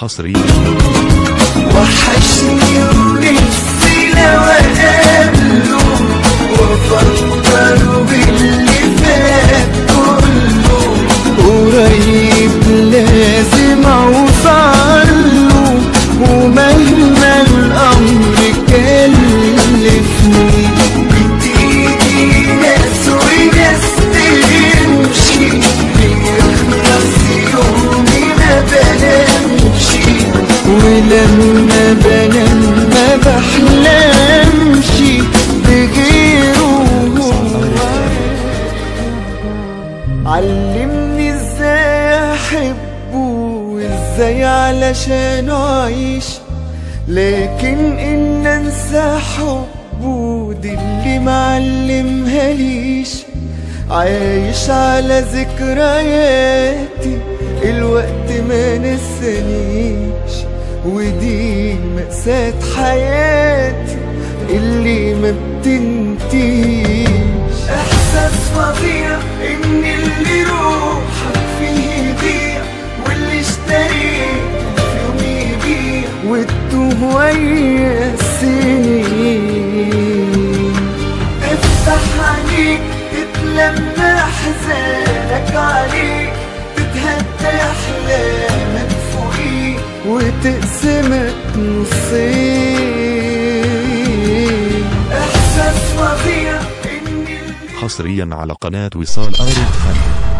حصريا وحشني ونفسي لو اقابله وافكر باللي فات كله قريب لازم اوصله ومهما الامر كلفني بتيجي ناس وناس تمشي بيخلص يومي ما بنامشي ولما بنام ما بحلمش بغيره هو علمني ازاي احبه وازاي علشان اعيش لكن ان انسى حبه دي اللي معلمها ليش عايش على ذكرياتي الوقت ما نسانيش ودي مأساة حياتي اللي ما بتنتهيش احساس فظيع ان اللي روحك فيه يضيع واللي اشتريت في يوم يبيع وتتوه ويا السنين افتح عينيك تتلمى احزانك عليك تتهدى احلامك فوقيك وتقسمك نصين احساس فظيع ان اللي حصريا على قناة وصال ار فن